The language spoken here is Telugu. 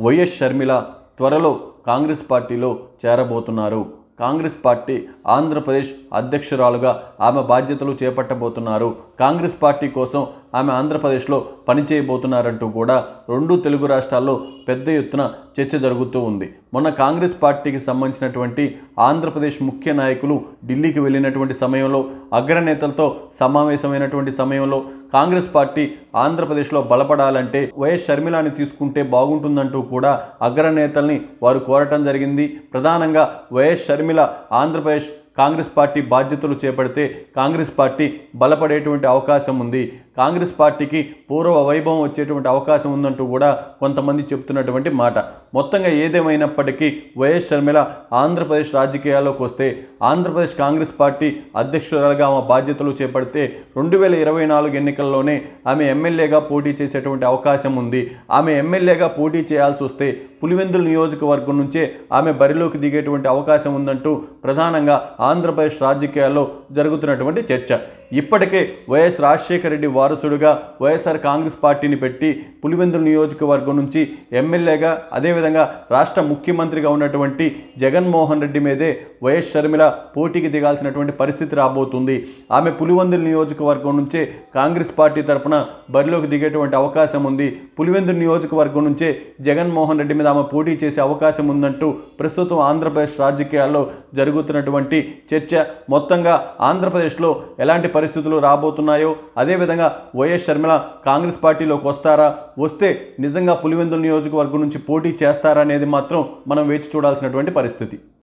వైఎస్ షర్మిల త్వరలో కాంగ్రెస్ పార్టీలో చేరబోతున్నారు కాంగ్రెస్ పార్టీ ఆంధ్రప్రదేశ్ అధ్యక్షురాలుగా ఆమె బాధ్యతలు చేపట్టబోతున్నారు కాంగ్రెస్ పార్టీ కోసం ఆమె ఆంధ్రప్రదేశ్లో పనిచేయబోతున్నారంటూ కూడా రెండు తెలుగు రాష్ట్రాల్లో పెద్ద ఎత్తున చర్చ జరుగుతూ ఉంది మొన్న కాంగ్రెస్ పార్టీకి సంబంధించినటువంటి ఆంధ్రప్రదేశ్ ముఖ్య నాయకులు ఢిల్లీకి వెళ్ళినటువంటి సమయంలో అగ్రనేతలతో సమావేశమైనటువంటి సమయంలో కాంగ్రెస్ పార్టీ ఆంధ్రప్రదేశ్లో బలపడాలంటే వైఎస్ షర్మిలాని తీసుకుంటే బాగుంటుందంటూ కూడా అగ్రనేతల్ని వారు కోరటం జరిగింది ప్రధానంగా YS Sharmila Andhra Pradesh Congress party బాధ్యతలు చేపడితే కాంగ్రెస్ పార్టీ బలపడేటువంటి అవకాశం ఉంది కాంగ్రెస్ పార్టీకి పూర్వ వైభవం వచ్చేటువంటి అవకాశం ఉందంటూ కూడా కొంతమంది చెప్తున్నటువంటి మాట మొత్తంగా ఏదేమైనప్పటికీ వైఎస్ షర్మిల ఆంధ్రప్రదేశ్ రాజకీయాల్లోకి వస్తే ఆంధ్రప్రదేశ్ కాంగ్రెస్ పార్టీ అధ్యక్షురాలుగా ఆమె బాధ్యతలు చేపడితే రెండు వేల ఇరవై నాలుగు ఎన్నికల్లోనే ఆమె ఎమ్మెల్యేగా పోటీ చేసేటువంటి అవకాశం ఉంది ఆమె ఎమ్మెల్యేగా పోటీ చేయాల్సి వస్తే పులివెందుల నియోజకవర్గం నుంచే ఆమె బరిలోకి దిగేటువంటి అవకాశం ఉందంటూ ప్రధానంగా ఆంధ్రప్రదేశ్ రాజకీయాల్లో జరుగుతున్నటువంటి చర్చ ఇప్పటికే వైఎస్ రాజశేఖర రెడ్డి వారసుడుగా వైఎస్ఆర్ కాంగ్రెస్ పార్టీని పెట్టి పులివెందుల నియోజకవర్గం నుంచి ఎమ్మెల్యేగా అదేవిధంగా రాష్ట్ర ముఖ్యమంత్రిగా ఉన్నటువంటి జగన్మోహన్ రెడ్డి మీదే వైఎస్ షర్మిల పోటీకి దిగాల్సినటువంటి పరిస్థితి రాబోతుంది ఆమె పులివెందుల నియోజకవర్గం నుంచే కాంగ్రెస్ పార్టీ తరపున బరిలోకి దిగేటువంటి అవకాశం ఉంది పులివెందుల నియోజకవర్గం నుంచే జగన్మోహన్ రెడ్డి మీద ఆమె పోటీ చేసే అవకాశం ఉందంటూ ప్రస్తుతం ఆంధ్రప్రదేశ్ రాజకీయాల్లో జరుగుతున్నటువంటి చర్చ మొత్తంగా ఆంధ్రప్రదేశ్లో ఎలాంటి పరిస్థితులు రాబోతున్నాయో అదేవిధంగా వైఎస్ షర్మిల కాంగ్రెస్ పార్టీలోకి వస్తారా వస్తే నిజంగా పులివెందుల నియోజకవర్గం నుంచి పోటీ చేస్తారా అనేది మాత్రం మనం వేచి చూడాల్సినటువంటి పరిస్థితి